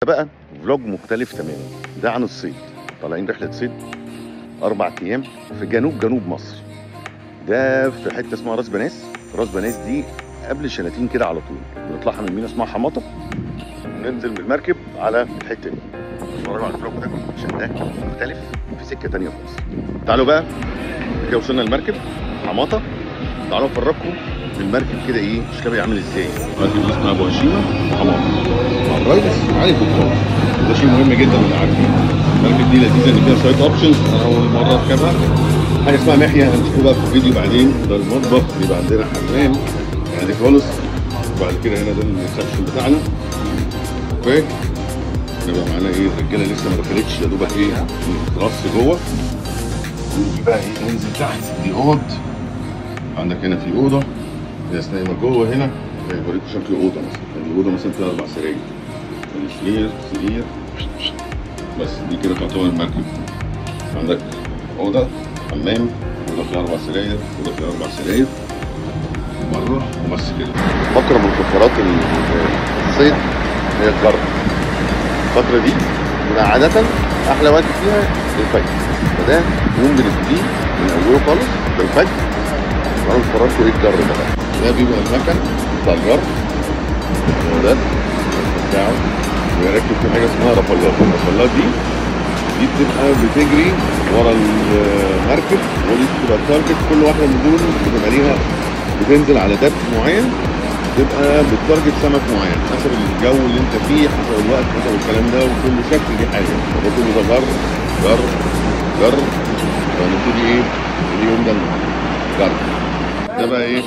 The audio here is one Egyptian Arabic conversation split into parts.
بقى فلوج مختلف تماما ده عن الصيد طالعين رحله صيد اربع ايام في جنوب جنوب مصر ده في حته اسمها راس بناس راس بناس دي قبل شلاتين كده على طول بنطلعها من مينا اسمها حماطه وننزل بالمركب على الحته دي اتفرجوا على الفلوج ده عشان ده مختلف في سكه تانية خالص تعالوا بقى كده وصلنا المركب حماطه تعالوا افرجكم المركب كده ايه شكلها عامل ازاي المركب دي اسمها ابو هشيمه وحماطه مع الريس علي كوكاو ده شيء مهم جدا اللي عارفين المركب دي لذيذه ان فيها شويه اوبشنز انا اول مره اركبها حاجه اسمها محيه هنشوفه بقى في الفيديو بعدين ده المطبخ بيبقى عندنا حمام يعني خالص وبعد كده هنا ده الريسبشن بتاعنا اوكي نبقى معانا ايه الرجاله لسه ما دخلتش يا دوبك ايه رص جوه ونيجي بقى ايه ننزل تحت دي اوض عندك هنا في اوضه ناس نايمه جوه هنا هوريكم شكل اوضه مثلا يعني الاوضه مثلا فيها اربع سراير سرير سرير بس دي كده تعتبر المركب عندك اوضه حمام اوضه فيها اربع سراير اوضه فيها اربع سراير بره وبس كده فقره من فقرات الصيد هي الجرة الفترة دي بيبقى عادة أحلى وقت فيها الفجر فده يوم بنبتديه من أوله خالص بالفجر وأنا بفرجكم إيه الجر ده بقى ده بيبقى المكن بتاع الجر هو ده بتاعه ويركب فيه حاجة اسمها رفلات الرفلات دي دي بتبقى بتجري ورا المركب ودي بتبقى التارجت كل واحدة من دول بتبقى ليها بتنزل على دبس معين تبقى بتارجت سمك معين حسب الجو اللي انت فيه حسب الوقت حسب الكلام ده وكل شكل دي حاجه فده كله ده جر جر جر فهنبتدي ايه اليوم ده جر ده بقى ايه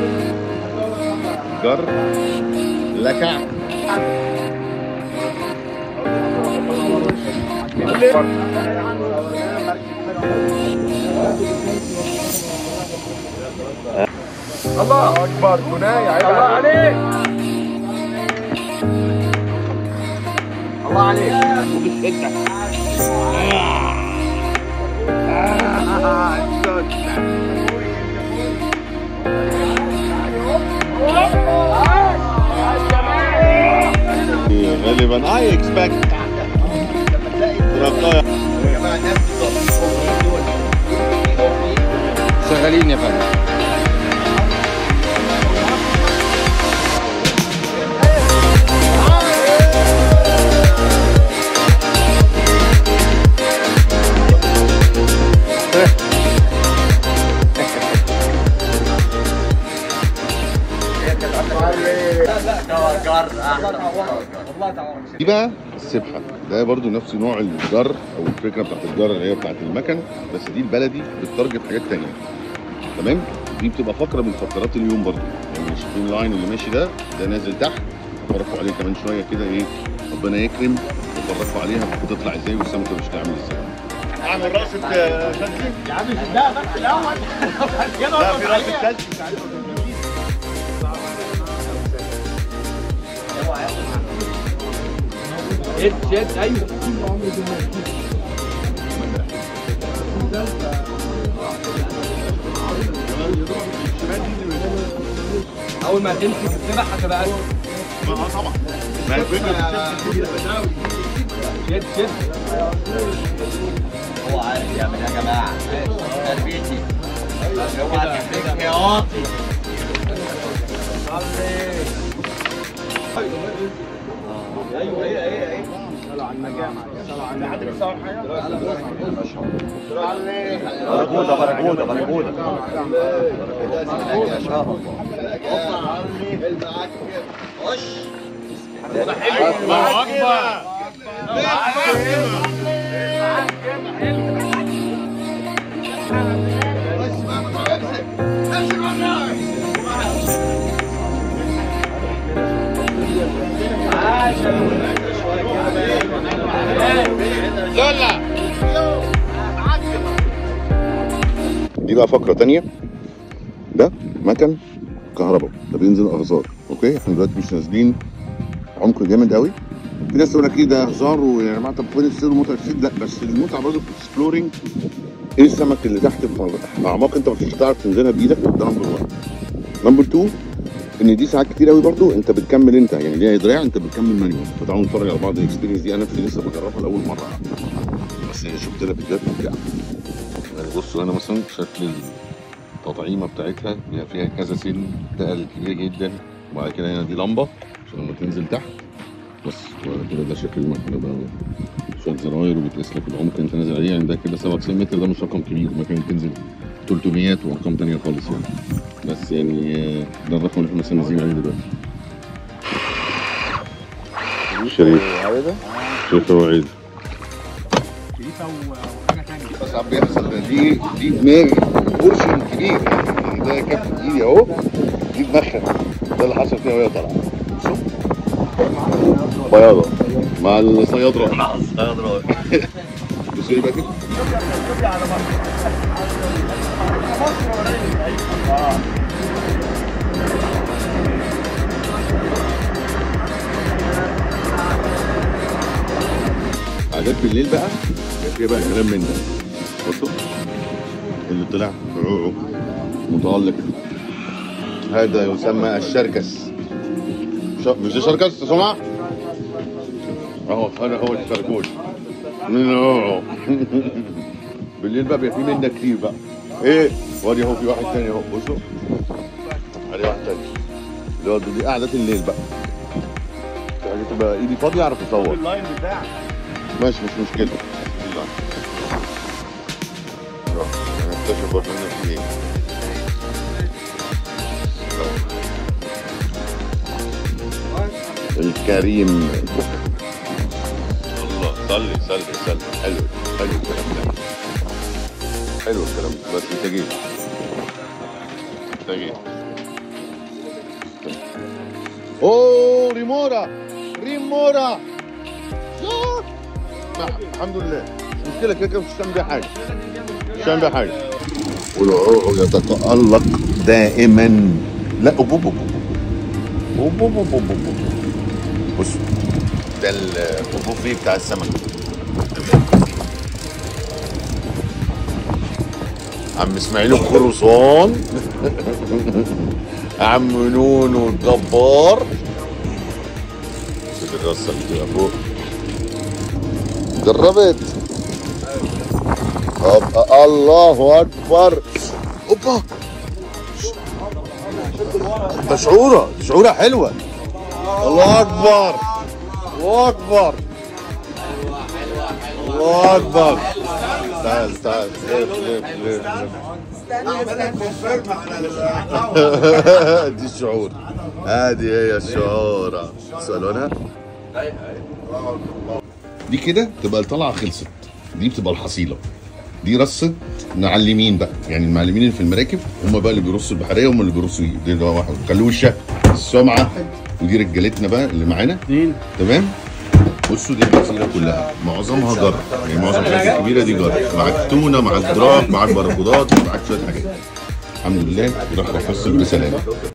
جر لكع الله اكبر ثنائي عيب الله عليك الله عليك غالبا اي اكسبكت رقايا شغالين يا فندم دي بقى السبحه ده برضو نفس نوع الجر او الفكره بتاعت الجر اللي هي بتاعت المكن بس دي البلدي بتتارجت حاجات تانية تمام دي بتبقى فقره من فقرات اليوم برضو يعني شايفين اللاين اللي ماشي ده ده نازل تحت اتفرجوا عليه كمان شويه كده ايه ربنا يكرم اتفرجوا عليها بتطلع ازاي والسمكه مش هتعمل ازاي اعمل راسه شمسي يا عم لا بس الاول لا في راسه شمسي شد شد ايوه اول ما تمسك السبح هتبقى أسود. اه طبعا ما هي الفكره شد شد هو عارف يعمل يا جماعه تربيتي اوعى تحرجك يا واطي ايوه ايه ايه ايه برجوده برجوده برجوده ما شاء الله خش الله اكبر دي بقى فقرة تانية ده مكن كهرباء ده بينزل اغزار اوكي احنا دلوقتي مش نازلين عمق جامد قوي في ناس تقول لك ايه ده هزار ويا جماعه طب فين السير ومتعه السيد لا بس المتعه برضه في الاكسبلورنج ايه السمك اللي تحت في اعماق انت مش هتعرف تنزلها بايدك ده نمبر 1 نمبر 2 ان دي ساعات كتير قوي برضو انت بتكمل انت يعني ليها دراع انت بتكمل مانيوال فتعالوا نتفرج على بعض الاكسبيرينس دي انا نفسي لسه بجربها لاول مره بس شفت لها فيديوهات ممتعه يعني بصوا هنا مثلا شكل التطعيمه بتاعتها هي فيها كذا سن تقل كبير جدا وبعد كده هنا دي لمبه عشان لما تنزل تحت بس وبعد كده ده شكل المكنه بقى شويه زراير وبتقيس لك العمق اللي انت نازل عليه يعني ده كده 97 متر ده مش رقم كبير المكنه بتنزل 300 وارقام تانية خالص يعني بس يعني آه، ده الرقم اللي احنا مثلا نازلين عليه دلوقتي شريف شريف وعيد اصعب بيحصل ده دي دي دماغ بورشن كبير يعني ده كف ايدي اهو دي دماغها ده اللي حصل فيها وهي طالعه شوف بياضه مع الصيادره مع الصيادرة بص يبقى كده عادات بالليل بقى كان فيها بقى كلام من ده بصوا اللي طلع عوعو متألق هذا يسمى الشركس ش- مش ده شركس يا سمعة؟ اهو هذا هو الشركوش نو. بالليل بقى بيبقى في منه كتير بقى ايه وادي اهو في واحد تاني اهو بصوا ادي واحد تاني اللي هو دي قعدة الليل بقى يعني تبقى ايدي فاضية اعرف اصور اللاين بتاعك ماشي مش مشكلة يلا. نروح نكتشف برضه هنا في ايه الكريم الله صلي صلي صلي حلو حلو الكلام ده حلو الكلام ده بس انت جيت انت جيت اوه ريمورا ريمورا ياه. نعم الحمد لله مش مشكلة كده كده مش هتعمل بيها حاجة مش هتعمل بيها حاجة والعروق يتألق دائما لا أوب أوب أوب أوب أوب أوب أوب أوب بصوا ده البوفيه بتاع السمك عم اسماعيل الخرصان عم نونو الجبار شوف الرصه اللي بتبقى فوق جربت أبقى الله اكبر اوبا ده شعوره دي شعوره حلوه الله اكبر الله اكبر الله اكبر تعال تعال لف لف لف لف دي الشعور هذه هي الشعورة سألونها دي كده تبقى الطلعة خلصت دي بتبقى الحصيلة دي رصة معلمين بقى يعني المعلمين اللي في المراكب هم بقى اللي بيرصوا البحرية هم اللي بيرصوا دي ده واحد كلوشة السمعة ودي رجالتنا بقى اللي معانا تمام بصوا دي الحصيلة كلها معظمها جر يعني معظم الحاجات الكبيرة دي جر معاك تونة معاك دراك معاك باركودات معاك شوية حاجات الحمد لله راح افصل بسلام